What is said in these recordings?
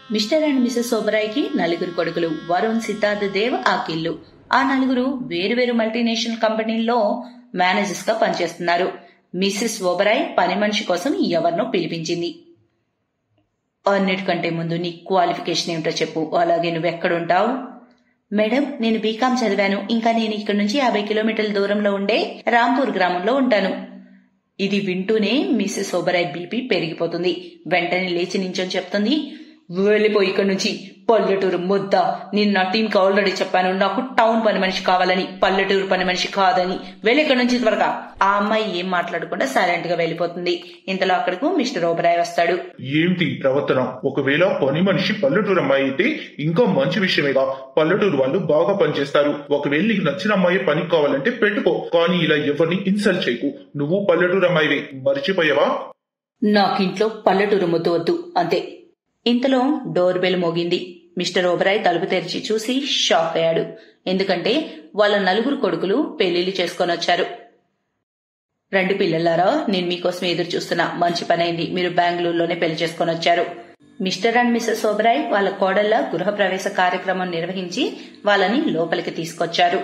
Mister and Mrs ఓబరాయ్కి నలుగురు కొడుకులు వరుణ్ సిద్ధార్థ్ దేవ్ ఆకిల్లు ఆ నలుగురు వేరువేరు మల్టీనేషనల్ కంపెనీల్లో మేనేజర్స్ గా పనిచేస్తున్నారు మిసెస్ ఓబరాయ్ పని మనిషి కోసం ఎవరినో పిలిపించింది అన్నిటికంటే ముందు నీ క్వాలిఫికేషన్ ఏమిటో చెప్పు అలాగే నువ్వు ఎక్కడుంటావు మేడం నేను బీకాం చదివాను ఇంకా నేను ఇక్కడ నుంచి యాభై కిలోమీటర్ల దూరంలో ఉండే రాంపూర్ గ్రామంలో ఉంటాను ఇది వింటూనే మిసెస్ ఓబరాయ్ బీపీ పెరిగిపోతుంది వెంటనే లేచి నించొని చెప్తుంది వెళ్ళిపోయి ఇక్కడి నుంచి పల్లెటూరు ముద్ద నేను నా టీంకి ఆల్రెడీ చెప్పాను నాకు టౌన్ పని మనిషి కావాలని పల్లెటూరు పని మనిషి కాదని వెళ్ళి ఇక్కడి నుంచి త్వరగా ఆ అమ్మాయి ఏం మాట్లాడకుండా సైలెంట్ గా వెళ్ళిపోతుంది ఇంతలో అక్కడకు మిస్టర్ ఓబరాయ్ వస్తాడు ఏంటి ప్రవర్తన ఒకవేళ పని మనిషి పల్లెటూరు అమ్మాయి అయితే ఇంకా మంచి విషయమేగా పల్లెటూరు వాళ్ళు బాగా పనిచేస్తారు ఒకవేళ నీకు నచ్చిన అమ్మాయి పని కావాలంటే పెట్టుకో కానీ ఇలా ఎవరిని ఇన్సల్ట్ చేయకు నువ్వు పల్లెటూరు అమ్మాయివే మర్చిపోయావా నాకింట్లో పల్లెటూరు ముద్దు వద్దు అంతే ఇంతలో డోర్ బెల్ మోగింది మిస్టర్ ఓబరాయ్ తలుపు తెరిచి చూసి షాక్ అయ్యాడు ఎందుకంటే వాళ్ళ నలుగురు కొడుకులు పెళ్లిళ్లు చేసుకొని వచ్చారు రెండు పిల్లలారా నేను మీకోసం ఎదురు చూస్తున్నా మంచి పనైంది మీరు బెంగళూరులోనే పెళ్లి చేసుకొని వచ్చారు మిస్టర్ అండ్ మిసెస్ ఓబరాయ్ వాళ్ళ కోడళ్ల గృహప్రవేశ కార్యక్రమం నిర్వహించి వాళ్ళని లోపలికి తీసుకొచ్చారు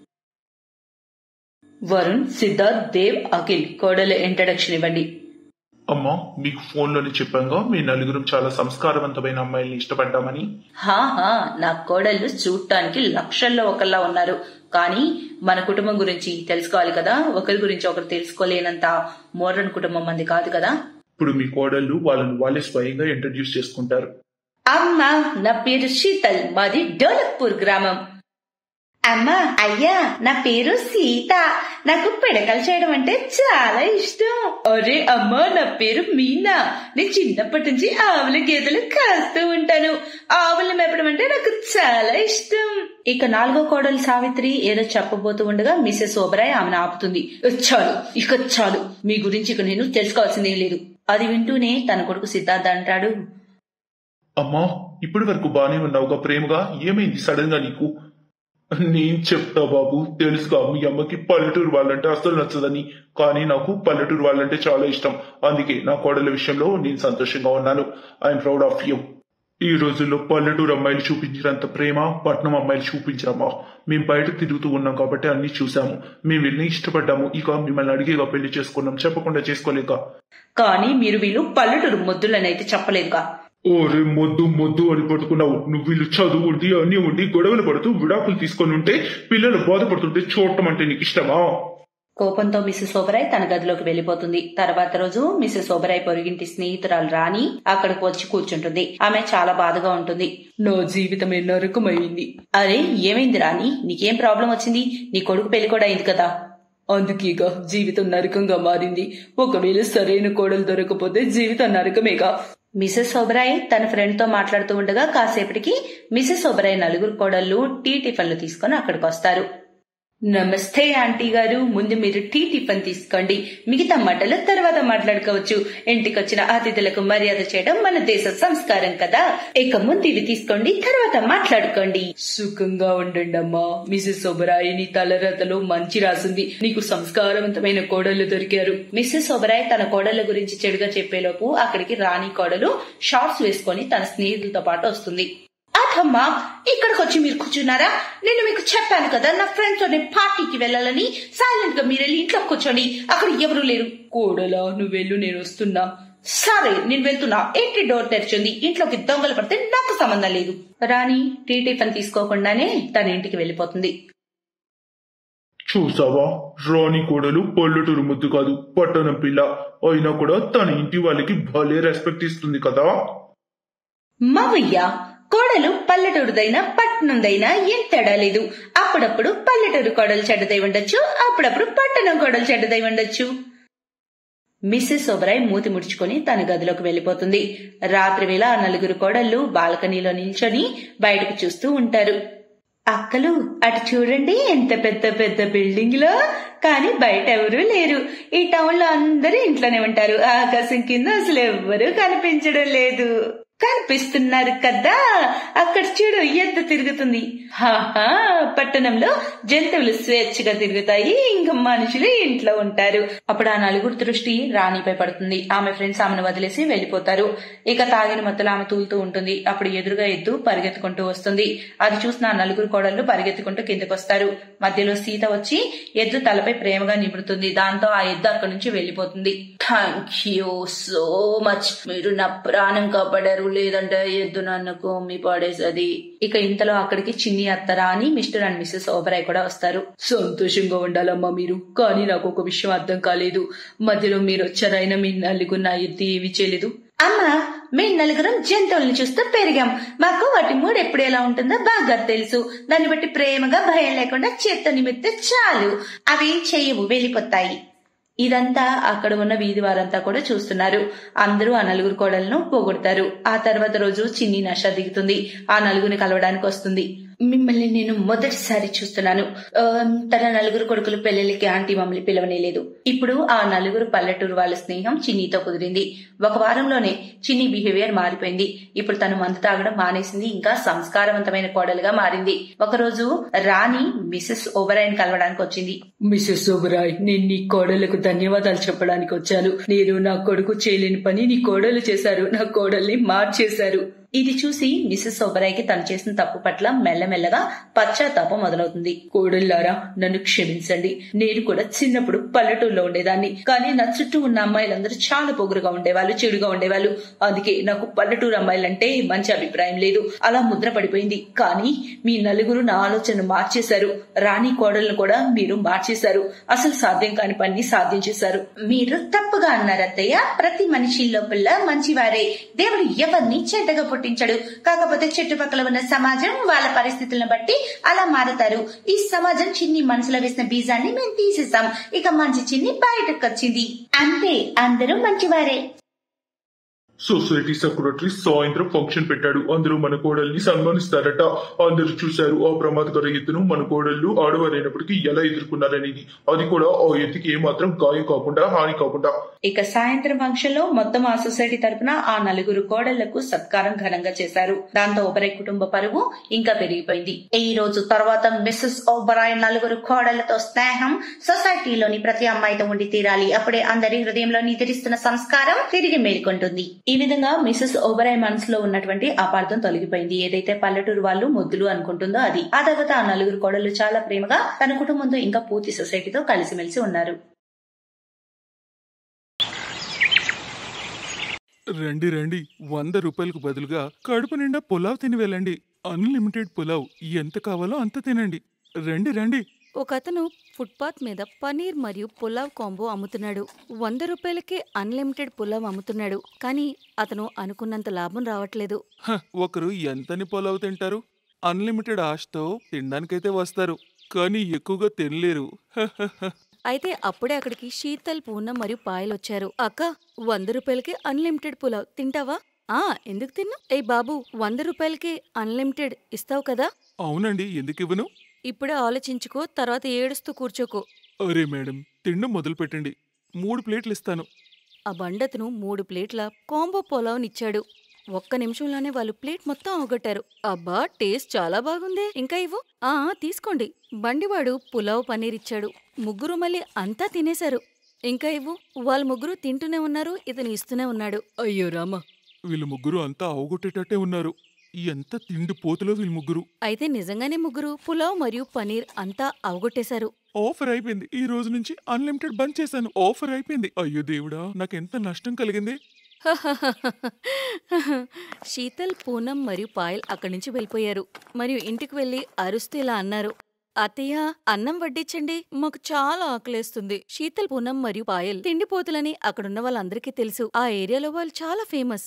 వరుణ్ సిద్ధార్థ్ దేవ్ అఖిల్ కోడల ఇంట్రడక్షన్ ఇవ్వండి అమ్మా మీకు ఫోన్ లోనే చెప్పాగా మీ నలుగురు చాలా సంస్కారవంతమైన అమ్మాయిల్ని ఇష్టపడ్డామని హా హా నా కోడళ్ళు చూడటానికి లక్షల్లో ఒకళ్ళ ఉన్నారు కానీ మన కుటుంబం గురించి తెలుసుకోవాలి కదా ఒకరి గురించి ఒకరు తెలుసుకోలేనంత మోడర్న్ కుటుంబం మంది కాదు కదా ఇప్పుడు మీ కోడళ్ళు వాళ్ళని వాళ్ళే స్వయంగా ఇంట్రడ్యూస్ చేసుకుంటారు అమ్మా నా పేరు శీతల్ మాది డోలక్పూర్ గ్రామం అమ్మా అయ్యా నా పేరు సీత నాకు పిడకలు చేయడం అంటే చాలా ఇష్టం అరే అమ్మా నా పేరు మీనా నేను చిన్నప్పటి నుంచి ఆవుల గేదెలు కాస్తూ ఉంటాను ఆవులు మెప్పడం అంటే నాకు చాలా ఇష్టం ఇక నాలుగో కోడలు సావిత్రి ఏదో చెప్పబోతూ ఉండగా మిసెస్ ఓబరాయ్ ఆమెను ఆపుతుంది చాలు ఇక చాలు మీ గురించి ఇక నేను తెలుసుకోవాల్సిందేం లేదు అది వింటూనే తన కొడుకు సిద్ధార్థ అంటాడు అమ్మా ఇప్పటి వరకు బానే ఉన్నావుగా ప్రేమగా ఏమైంది సడన్ గా నీకు నేను చెప్తా బాబు తెలుసుగా మీ అమ్మకి పల్లెటూరు వాళ్ళంటే అస్సలు నచ్చదని కానీ నాకు పల్లెటూరు వాళ్ళంటే చాలా ఇష్టం అందుకే నా కోడల విషయంలో నేను సంతోషంగా ఉన్నాను ఐఎమ్ ప్రౌడ్ ఆఫ్ యూ ఈ రోజుల్లో పల్లెటూరు అమ్మాయిలు చూపించినంత ప్రేమ పట్నం అమ్మాయిలు చూపించరమ్మా మేము బయట తిరుగుతూ ఉన్నాం కాబట్టి అన్ని చూసాము మేము వెళ్ళి ఇష్టపడ్డాము ఇక మిమ్మల్ని అడిగేగా పెళ్లి చేసుకున్నాం చెప్పకుండా చేసుకోలేక కానీ మీరు వీళ్ళు పల్లెటూరు ముద్దులనైతే చెప్పలేదుగా ఓరే మొద్దు మొద్దు అని పట్టుకున్నావు నువ్వు వీళ్ళు చదువు ఉండి అన్ని ఉండి గొడవలు పడుతూ విడాకులు తీసుకొని ఉంటే పిల్లలు బాధపడుతుంటే చూడటం అంటే నీకు ఇష్టమా కోపంతో మిసెస్ ఓబరాయ్ తన గదిలోకి వెళ్లిపోతుంది తర్వాత రోజు మిసెస్ ఓబరాయ్ పొరుగింటి స్నేహితురాలు రాణి అక్కడికి వచ్చి కూర్చుంటుంది ఆమె చాలా బాధగా ఉంటుంది నా జీవితమే నరకమైంది అరే ఏమైంది రాణి నీకేం ప్రాబ్లం వచ్చింది నీ కొడుకు పెళ్లి కూడా అయింది కదా అందుకేగా జీవితం నరకంగా మారింది ఒకవేళ సరైన కోడలు దొరకపోతే జీవితం నరకమేగా మిసెస్ ఓబరాయ్ తన ఫ్రెండ్ తో మాట్లాడుతూ ఉండగా కాసేపటికి మిసెస్ ఓబరాయ్ నలుగురు కోడళ్ళు టీ టిఫిన్లు తీసుకొని అక్కడికి వస్తారు నమస్తే ఆంటీ గారు ముందు మీరు టీ టిఫిన్ తీసుకోండి మిగతా మాటలు తర్వాత మాట్లాడుకోవచ్చు ఇంటికొచ్చిన అతిథులకు మర్యాద చేయడం మన దేశ సంస్కారం కదా ఇక ముందు ఇవి తీసుకోండి తర్వాత మాట్లాడుకోండి సుఖంగా ఉండండి అమ్మా మిసెస్ ఒబరాయ్ నీ తలరతలో మంచి రాసింది నీకు సంస్కారవంతమైన కోడళ్లు దొరికారు మిసెస్ ఒబరాయ్ తన కోడళ్ల గురించి చెడుగా చెప్పేలోపు అక్కడికి రాణి కోడలు షార్ట్స్ వేసుకొని తన స్నేహితులతో పాటు వస్తుంది అథమ్మా ఇక్కడికి వచ్చి మీరు కూర్చున్నారా నేను మీకు చెప్పాను కదా నా ఫ్రెండ్స్ తో పార్టీకి వెళ్ళాలని సైలెంట్ గా మీరు వెళ్ళి ఇంట్లో కూర్చోండి అక్కడ ఎవరు లేరు కోడలా నువ్వు వెళ్ళు నేను వస్తున్నా సరే నేను వెళ్తున్నా ఇంటి డోర్ తెరిచింది ఇంట్లోకి దొంగలు పడితే నాకు సంబంధం లేదు రాణి టీ టిఫిన్ తీసుకోకుండానే తన ఇంటికి వెళ్ళిపోతుంది చూసావా రాణి కోడలు పల్లెటూరు ముద్దు కాదు పట్టణం పిల్ల అయినా కూడా తన ఇంటి వాళ్ళకి భలే రెస్పెక్ట్ ఇస్తుంది కదా మావయ్య కోడలు పల్లెటూరుదైనా పట్టణందైనా ఏం తేడా లేదు అప్పుడప్పుడు పల్లెటూరు కోడలు చెడ్డదై ఉండొచ్చు అప్పుడప్పుడు పట్టణం కోడలు చెడ్డదై ఉండొచ్చు మిస్సెస్ ఓబరాయ్ మూతి ముడుచుకొని తన గదిలోకి వెళ్లిపోతుంది రాత్రి వేళ ఆ నలుగురు కోడళ్లు బాల్కనీలో నిల్చొని బయటకు చూస్తూ ఉంటారు అక్కలు అటు చూడండి ఎంత పెద్ద పెద్ద బిల్డింగ్ లో కానీ బయట ఎవరూ లేరు ఈ టౌన్ లో అందరూ ఇంట్లోనే ఉంటారు ఆకాశం కింద అసలు ఎవ్వరూ కనిపించడం లేదు కనిపిస్తున్నారు కదా అక్కడ చూడు ఎద్దు తిరుగుతుంది హాహా పట్టణంలో జంతువులు స్వేచ్ఛగా తిరుగుతాయి ఇంకా మనుషులు ఇంట్లో ఉంటారు అప్పుడు ఆ నలుగురు దృష్టి రాణిపై పడుతుంది ఆమె ఫ్రెండ్స్ ఆమెను వదిలేసి వెళ్లిపోతారు ఇక తాగిన మత్తులో ఆమె తూలుతూ ఉంటుంది అప్పుడు ఎదురుగా ఎద్దు పరిగెత్తుకుంటూ వస్తుంది అది చూసిన ఆ నలుగురు కోడళ్లు పరిగెత్తుకుంటూ కిందకు వస్తారు మధ్యలో సీత వచ్చి ఎద్దు తలపై ప్రేమగా నిబుడుతుంది దాంతో ఆ ఎద్దు అక్కడి నుంచి వెళ్లిపోతుంది థ్యాంక్ యూ సో మచ్ మీరు నా ప్రాణం కాపాడారు లేదంటే ఎద్దు నన్ను కొమ్మి పడేసది ఇక ఇంతలో అక్కడికి చిన్ని అత్తరా అని మిస్టర్ అండ్ మిస్సెస్ ఓబరాయ్ కూడా వస్తారు సంతోషంగా ఉండాలమ్మా మీరు కానీ నాకు ఒక విషయం అర్థం కాలేదు మధ్యలో మీరు వచ్చారైనా మీ నలుగురు నా ఎద్దు ఏమీ చేయలేదు అమ్మా మేము నలుగురం జంతువులను చూస్తూ పెరిగాం మాకు వాటి మూడు ఎప్పుడు ఎలా ఉంటుందో బాగా తెలుసు దాన్ని బట్టి ప్రేమగా భయం లేకుండా చేత్తో నిమిత్తే చాలు అవి చెయ్యవు వెళ్ళిపోతాయి ఇదంతా అక్కడ ఉన్న వీధి వారంతా కూడా చూస్తున్నారు అందరూ ఆ నలుగురు కోడలను పోగొడతారు ఆ తర్వాత రోజు చిన్ని నష దిగుతుంది ఆ నలుగురిని కలవడానికి వస్తుంది మిమ్మల్ని నేను మొదటిసారి చూస్తున్నాను ఆ, తన నలుగురు కొడుకులు పెళ్లికి ఆంటీ మమ్మల్ని పిలవనేలేదు ఇప్పుడు ఆ నలుగురు పల్లెటూరు వాళ్ళ స్నేహం చిన్నితో కుదిరింది ఒక వారంలోనే చిన్ని బిహేవియర్ మారిపోయింది ఇప్పుడు తను మందు తాగడం మానేసింది ఇంకా సంస్కారవంతమైన కోడలుగా మారింది ఒకరోజు రాణి మిసెస్ ఓబరాయన్ కలవడానికి వచ్చింది మిసెస్ ఓబరాయ్ నేను నీ కోడలకు ధన్యవాదాలు చెప్పడానికి వచ్చాను నేను నా కొడుకు చేయలేని పని నీ కోడలు చేశారు నా కోడల్ని మార్చేశారు ఇది చూసి మిసెస్ ఓబరాయ్కి తను చేసిన తప్పు పట్ల మెల్లమెల్లగా పశ్చాత్తాపం మొదలవుతుంది కోడళ్ళారా నన్ను క్షమించండి నేను కూడా చిన్నప్పుడు పల్లెటూరులో ఉండేదాన్ని కానీ నా చుట్టూ ఉన్న అమ్మాయిలందరూ చాలా పొగురుగా ఉండేవాళ్ళు చెడుగా ఉండేవాళ్ళు అందుకే నాకు పల్లెటూరు అమ్మాయిలంటే మంచి అభిప్రాయం లేదు అలా ముద్ర పడిపోయింది కానీ మీ నలుగురు నా ఆలోచన మార్చేశారు రాణి కోడలను కూడా మీరు మార్చేశారు అసలు సాధ్యం కాని పని సాధ్యం చేశారు మీరు తప్పుగా అన్నారు అత్తయ్య ప్రతి మనిషి లోపల మంచివారే దేవుడు ఎవరిని చెడ్డగా పుట్టించడు కాకపోతే చుట్టుపక్కల ఉన్న సమాజం వాళ్ళ పరిస్థితులను బట్టి అలా మారుతారు ఈ సమాజం చిన్ని మనసులో వేసిన బీజాన్ని మేము తీసేసాం ఇక మంచి చిన్ని బయటకు వచ్చింది అంతే అందరూ మంచివారే సొసైటీ సెక్రటరీ సాయంత్రం ఫంక్షన్ పెట్టాడు అందరూ మన కోడల్ని సన్మానిస్తారట అందరూ చూశారు ఆ ప్రమాదకర ఎత్తును మన కోడళ్ళు ఆడవారైనప్పటికీ ఎలా ఎదుర్కొన్నారనేది అది కూడా ఆ ఎత్తుకి ఏమాత్రం గాయం కాకుండా హాని కాకుండా ఇక సాయంత్రం ఫంక్షన్ లో మొత్తం ఆ సొసైటీ తరపున ఆ నలుగురు కోడళ్లకు సత్కారం ఘనంగా చేశారు దాంతో ఓబరాయ్ కుటుంబ పరువు ఇంకా పెరిగిపోయింది ఈ రోజు తర్వాత మిస్సెస్ ఓబరాయ్ నలుగురు కోడళ్లతో స్నేహం సొసైటీలోని ప్రతి అమ్మాయితో ఉండి తీరాలి అప్పుడే అందరి హృదయంలో నిద్రిస్తున్న సంస్కారం తిరిగి మేల్కొంటుంది ఈ విధంగా మిస్సెస్ ఓబరాయ్ మనసులో ఉన్నటువంటి అపార్థం తొలగిపోయింది ఏదైతే పల్లెటూరు వాళ్ళు ముద్దులు అనుకుంటుందో అది ఆ తర్వాత ఆ నలుగురు కోడళ్లు చాలా ప్రేమగా తన కుటుంబంతో ఇంకా పూర్తి సొసైటీతో కలిసిమెలిసి ఉన్నారు రండి రండి వంద రూపాయలకు బదులుగా కడుపు నిండా పులావ్ తిని వెళ్ళండి అన్లిమిటెడ్ పులావ్ ఎంత కావాలో అంత తినండి రండి రండి ఒకతను ఫుట్పాత్ మీద పనీర్ మరియు పులావ్ కాంబో అమ్ముతున్నాడు వంద రూపాయలకే అన్లిమిటెడ్ పులావ్ అమ్ముతున్నాడు కానీ అతను అనుకున్నంత లాభం రావట్లేదు హ, ఒకరు ఎంతని పులావ్ తింటారు అన్లిమిటెడ్ ఆశతో తినడానికైతే వస్తారు కానీ ఎక్కువగా తినలేరు హ, హ, హ. అయితే అప్పుడే అక్కడికి శీతల్ పూర్ణం మరియు పాయలు వచ్చారు అక్క వంద రూపాయలకి అన్లిమిటెడ్ పులావ్ తింటావా ఆ ఎందుకు తిన్నా ఏ బాబు వంద రూపాయలకి అన్లిమిటెడ్ ఇస్తావు కదా అవునండి ఎందుకు ఇవ్వను ఇప్పుడే ఆలోచించుకో తర్వాత ఏడుస్తూ కూర్చోకో అరే మేడం తినడం మొదలు పెట్టండి మూడు ప్లేట్లు ఇస్తాను ఆ బండతను మూడు ప్లేట్ల కాంబో పులావ్నిచ్చాడు ఒక్క నిమిషంలోనే వాళ్ళు ప్లేట్ మొత్తం అవగొట్టారు అబ్బా టేస్ట్ చాలా బాగుంది ఇంకా ఇవ్వు ఆ ఆ, తీసుకోండి బండివాడు పులావ్ పన్నీర్ ఇచ్చాడు ముగ్గురు మళ్ళీ అంతా తినేశారు ఇంకా ఇవ్వు వాళ్ళ ముగ్గురు తింటూనే ఉన్నారు ఇతను ఇస్తూనే ఉన్నాడు అయ్యో రామా వీళ్ళు ముగ్గురు అంతా అవగొట్టేటట్టే ఉన్నారు ఎంత తిండి పోతులో వీళ్ళు ముగ్గురు అయితే నిజంగానే ముగ్గురు పులావ్ మరియు పనీర్ అంతా అవగొట్టేశారు ఆఫర్ అయిపోయింది ఈ రోజు నుంచి అన్లిమిటెడ్ బంద్ చేశాను ఆఫర్ అయిపోయింది అయ్యో దేవుడా నాకెంత నష్టం కలిగింది శీతల్ పూనం మరియు పాయల్ అక్కడి నుంచి వెళ్ళిపోయారు మరియు ఇంటికి వెళ్లి అరుస్తూ ఇలా అన్నారు అత్తయ్య అన్నం వడ్డించండి మాకు చాలా ఆకలేస్తుంది శీతల్ పూనం మరియు పాయల్ తిండిపోతులని అక్కడున్న వాళ్ళందరికీ తెలుసు ఆ ఏరియాలో వాళ్ళు చాలా ఫేమస్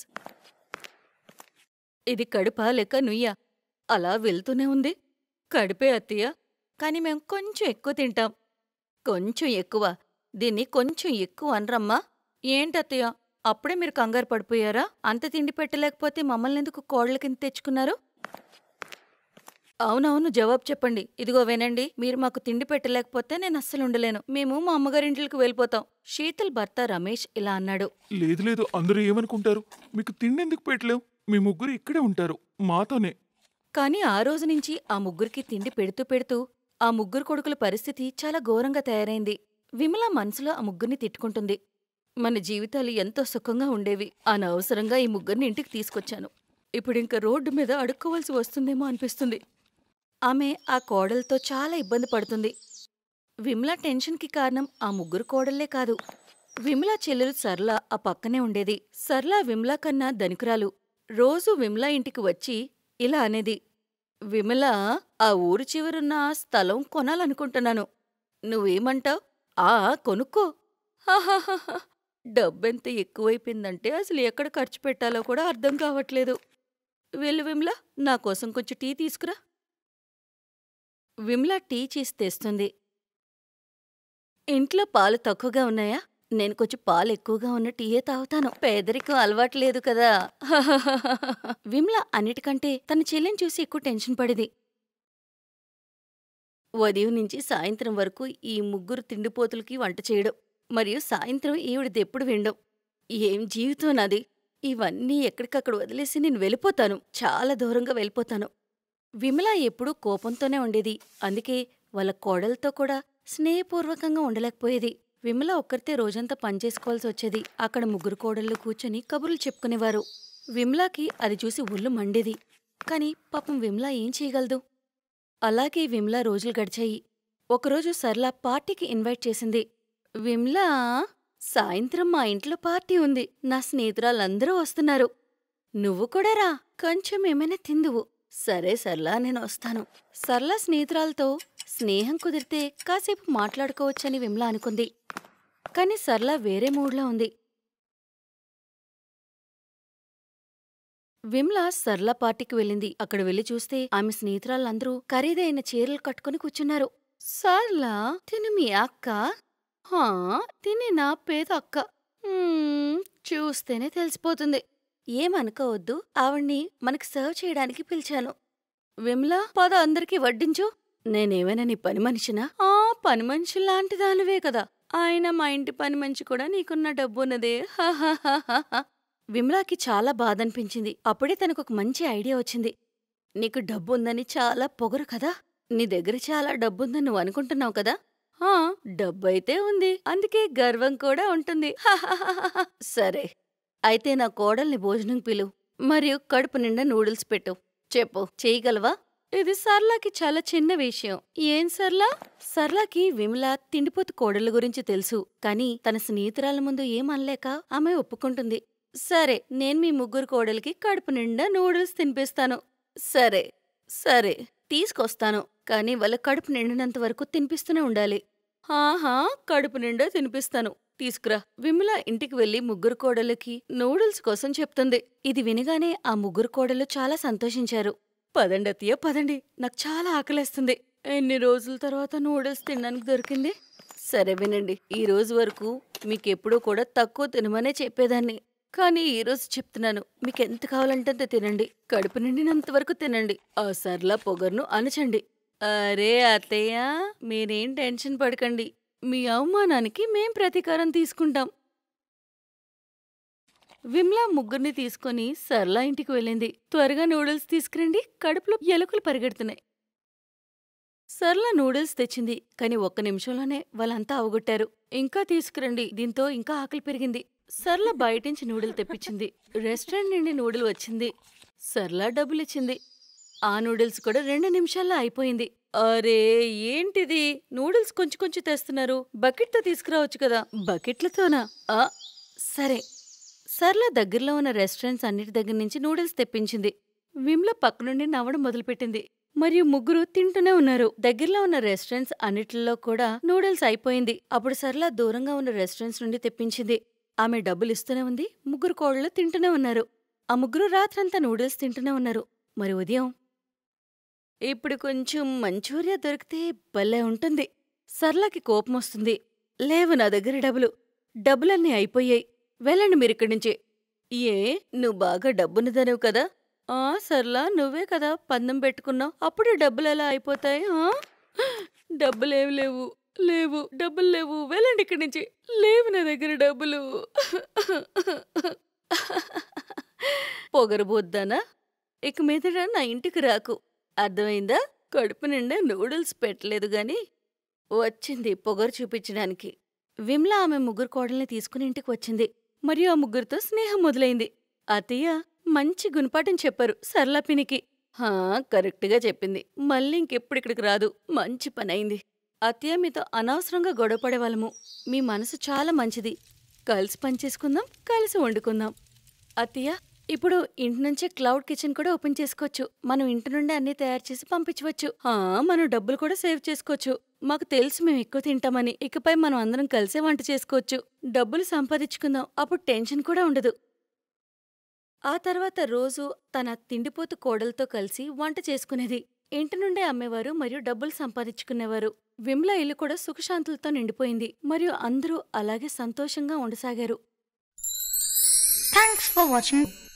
ఇది కడుప లెక్క నుయ్య అలా వెళ్తూనే ఉంది కడుపే అత్తయ్య కానీ మేం కొంచెం ఎక్కువ తింటాం కొంచెం ఎక్కువ దీన్ని కొంచెం ఎక్కువ అనరమ్మా ఏంటత్తయ్య అప్పుడే మీరు కంగారు పడిపోయారా అంత తిండి పెట్టలేకపోతే మమ్మల్ని ఎందుకు కోడల కింద తెచ్చుకున్నారు అవునవును జవాబు చెప్పండి ఇదిగో వినండి మీరు మాకు తిండి పెట్టలేకపోతే నేను అస్సలు ఉండలేను మేము మా అమ్మగారింటికి వెళ్ళిపోతాం శీతల్ భర్త రమేష్ ఇలా అన్నాడు లేదు లేదు అందరూ ఏమనుకుంటారు మీకు తిండి ఎందుకు పెట్టలేవు మీ ముగ్గురు ఇక్కడే ఉంటారు మాతోనే కాని ఆ రోజు నుంచి ఆ ముగ్గురికి తిండి పెడుతూ పెడుతూ ఆ ముగ్గురు కొడుకుల పరిస్థితి చాలా ఘోరంగా తయారైంది విమల మనసులో ఆ ముగ్గురిని తిట్టుకుంటుంది మన జీవితాలు ఎంతో సుఖంగా ఉండేవి అనవసరంగా ఈ ముగ్గురిని ఇంటికి తీసుకొచ్చాను ఇప్పుడింక రోడ్డు మీద అడుక్కోవాల్సి వస్తుందేమో అనిపిస్తుంది ఆమె ఆ కోడలతో చాలా ఇబ్బంది పడుతుంది విమల టెన్షన్కి కారణం ఆ ముగ్గురు కోడళ్లే కాదు విమల చెల్లెలు సర్ల ఆ పక్కనే ఉండేది సర్ల విమల కన్నా ధనికురాలు రోజూ విమల ఇంటికి వచ్చి ఇలా అనేది విమల ఆ ఊరు చివరున్న ఆ స్థలం కొనాలనుకుంటున్నాను నువ్వేమంటావ్ ఆ కొనుక్కో హాహాహాహా. డబ్బెంత ఎక్కువైపోయిందంటే అసలు ఎక్కడ ఖర్చు పెట్టాలో కూడా అర్థం కావట్లేదు వెళ్ళు విమల నా కోసం కొంచెం టీ తీసుకురా విమల టీ చేసి తెస్తుంది ఇంట్లో పాలు తక్కువగా ఉన్నాయా నేను కొంచెం పాలు ఎక్కువగా ఉన్న టీయే తాగుతాను పేదరికం అలవాటు లేదు కదా విమల అన్నిటికంటే తన చెల్లిని చూసి ఎక్కువ టెన్షన్ పడింది ఉదయం నుంచి సాయంత్రం వరకు ఈ ముగ్గురు తిండిపోతులకి వంట చేయడం మరియు సాయంత్రం ఈవిడదెప్పుడు వినడం ఏం జీవితం నాది ఇవన్నీ ఎక్కడికక్కడ వదిలేసి నేను వెళ్ళిపోతాను చాలా దూరంగా వెళ్ళిపోతాను విమల ఎప్పుడూ కోపంతోనే ఉండేది అందుకే వాళ్ళ కోడలతో కూడా స్నేహపూర్వకంగా ఉండలేకపోయేది విమల ఒక్కరితే రోజంతా పనిచేసుకోవాల్సి వచ్చేది అక్కడ ముగ్గురు కోడళ్ళు కూర్చొని కబుర్లు చెప్పుకునేవారు విమలాకి అది చూసి ఒళ్ళు మండేది కాని పాపం విమల ఏం చేయగలదు అలాగే విమల రోజులు గడిచాయి ఒకరోజు సర్లా పార్టీకి ఇన్వైట్ చేసింది విమ్లా సాయంత్రం మా ఇంట్లో పార్టీ ఉంది నా స్నేహితురాలందరూ వస్తున్నారు నువ్వు కూడా రా కొంచెం ఏమైనా తిందువు సరే సర్లా నేను వస్తాను సర్లా స్నేహితురాలతో స్నేహం కుదిరితే కాసేపు మాట్లాడుకోవచ్చని విమ్లా అనుకుంది కాని సర్లా వేరే మూడ్లో ఉంది విమ్లా సర్లా పార్టీకి వెళ్ళింది అక్కడ వెళ్లి చూస్తే ఆమె స్నేహితురాళ్ళందరూ ఖరీదైన చీరలు కట్టుకుని కూర్చున్నారు సర్లా తిను మీ అక్క హా తిని నా పేద అక్క మ్మ్, చూస్తేనే తెలిసిపోతుంది ఏమనుకోవద్దు ఆవిడ్ని మనకి సర్వ్ చేయడానికి పిలిచాను విమ్లా పద అందరికీ వడ్డించు నేనేమైనా నీ పని మనిషినా ఆ పని మనిషి లాంటి దానివే కదా ఆయన మా ఇంటి పని మనిషి కూడా నీకున్న డబ్బున్నదే హాహాహాహా. విమ్లాకి చాలా బాధ అనిపించింది అప్పుడే తనకొక మంచి ఐడియా వచ్చింది నీకు డబ్బుందని చాలా పొగరు కదా నీ దగ్గర చాలా డబ్బుందని నువ్వు అనుకుంటున్నావు కదా ఆ డబ్బైతే ఉంది అందుకే గర్వం కూడా ఉంటుంది హాహాహాహా. సరే అయితే నా కోడల్ని భోజనం పిలు మరియు కడుపు నిండా నూడిల్స్ పెట్టు చెప్పు చేయగలవా ఇది సర్లాకి చాలా చిన్న విషయం ఏం సర్లా సర్లాకి విమల తిండిపోతు కోడళ్ళ గురించి తెలుసు కాని తన స్నేహితురాల ముందు ఏం అనలేక ఆమె ఒప్పుకుంటుంది సరే నేను మీ ముగ్గురు కోడలికి కడుపు నిండా నూడిల్స్ తినిపిస్తాను సరే సరే తీసుకొస్తాను కానీ వాళ్ళ కడుపు నిండినంత వరకు తినిపిస్తూనే ఉండాలి ఆహా కడుపు నిండా తినిపిస్తాను తీసుకురా విమల ఇంటికి వెళ్లి ముగ్గురు కోడళ్ళకి నూడిల్స్ కోసం చెప్తుంది ఇది వినగానే ఆ ముగ్గురు కోడళ్ళు చాలా సంతోషించారు పదండి అత్తయ్య పదండి నాకు చాలా ఆకలేస్తుంది ఎన్ని రోజుల తర్వాత నూడిల్స్ తినడానికి దొరికింది సరే వినండి ఈ రోజు వరకు మీకెప్పుడూ కూడా తక్కువ తినమనే చెప్పేదాన్ని కానీ ఈ రోజు చెప్తున్నాను మీకెంత కావాలంటే అంత తినండి కడుపు నిండినంత వరకు తినండి ఆ సర్లా పొగర్ను అణచండి అరే అత్తయ్య మీరేం టెన్షన్ పడకండి మీ అవమానానికి మేం ప్రతీకారం తీసుకుంటాం విమ్లా ముగ్గురిని తీసుకొని సర్లా ఇంటికి వెళ్ళింది త్వరగా నూడిల్స్ తీసుకురండి కడుపులో ఎలుకలు పరిగెడుతున్నాయి సర్లా నూడిల్స్ తెచ్చింది కాని ఒక్క నిమిషంలోనే వాళ్ళంతా అవగొట్టారు ఇంకా తీసుకురండి దీంతో ఇంకా ఆకలి పెరిగింది సర్లా బయటించి నూడిల్ తెప్పించింది రెస్టారెంట్ నుండి నూడిల్ వచ్చింది సర్లా డబ్బులిచ్చింది ఆ నూడిల్స్ కూడా రెండు నిమిషాల్లో అయిపోయింది అరే ఏంటిది నూడిల్స్ కొంచెం కొంచెం తెస్తున్నారు బకెట్తో తీసుకురావచ్చు కదా బకెట్లతోనా ఆ సరే సర్లా దగ్గరలో ఉన్న రెస్టారెంట్స్ అన్నిటి దగ్గర నుంచి నూడిల్స్ తెప్పించింది విమ్ల పక్క నుండి నవ్వడం మొదలుపెట్టింది మరియు ముగ్గురు తింటూనే ఉన్నారు దగ్గరలో ఉన్న రెస్టారెంట్స్ అన్నిటిలో కూడా నూడిల్స్ అయిపోయింది అప్పుడు సర్లా దూరంగా ఉన్న రెస్టారెంట్స్ నుండి తెప్పించింది ఆమె డబ్బులు ఇస్తూనే ఉంది ముగ్గురు కోడళ్ళు తింటూనే ఉన్నారు ఆ ముగ్గురు రాత్రంతా నూడిల్స్ తింటూనే ఉన్నారు మరి ఉదయం ఇప్పుడు కొంచెం మంచూరియా దొరికితే భలే ఉంటుంది సర్లాకి కోపం వస్తుంది లేవు నా దగ్గర డబ్బులు డబ్బులన్నీ అయిపోయాయి వెళ్ళండి మీరిక్కడి నుంచి ఏ నువ్వు బాగా డబ్బున్నదనేవు కదా ఆ సర్లా నువ్వే కదా పందెం పెట్టుకున్నావు అప్పుడు డబ్బులు ఎలా అయిపోతాయి ఆ? డబ్బులేవి లేవు లేవు డబ్బులు లేవు వెళ్ళండి ఇక్కడి నుంచి లేవు నా దగ్గర డబ్బులు పొగరబోద్దానా ఇక మీదట నా ఇంటికి రాకు అర్థమైందా కడుపు నిండా నూడిల్స్ పెట్టలేదు గాని వచ్చింది పొగరు చూపించడానికి విమ్ల ఆమె ముగ్గురు కోడల్ని తీసుకుని ఇంటికి వచ్చింది మరియు ఆ ముగ్గురితో స్నేహం మొదలైంది అతయ్య మంచి గుణపాఠం చెప్పారు సరళపినికి హా కరెక్ట్గా చెప్పింది మళ్ళీ ఇంకెప్పుడు ఇక్కడికి రాదు మంచి పనైంది అత్తయ్య మీతో అనవసరంగా గొడవపడే వాళ్ళము మీ మనసు చాలా మంచిది కలిసి పనిచేసుకుందాం కలిసి వండుకుందాం అత్తయ్య ఇప్పుడు ఇంటి నుంచే క్లౌడ్ కిచెన్ కూడా ఓపెన్ చేసుకోవచ్చు మనం ఇంటి నుండి అన్ని తయారు చేసి పంపించవచ్చు ఆ మనం డబ్బులు కూడా సేవ్ చేసుకోవచ్చు మాకు తెలుసు మేము ఎక్కువ తింటామని ఇకపై మనం అందరం కలిసే వంట చేసుకోవచ్చు డబ్బులు సంపాదించుకుందాం అప్పుడు టెన్షన్ కూడా ఉండదు ఆ తర్వాత రోజు తన తిండిపోతు కోడలతో కలిసి వంట చేసుకునేది ఇంటి నుండే అమ్మేవారు మరియు డబ్బులు సంపాదించుకునేవారు విమ్లా ఇల్లు కూడా సుఖశాంతులతో నిండిపోయింది మరియు అందరూ అలాగే సంతోషంగా ఉండసాగారు Thanks for watching.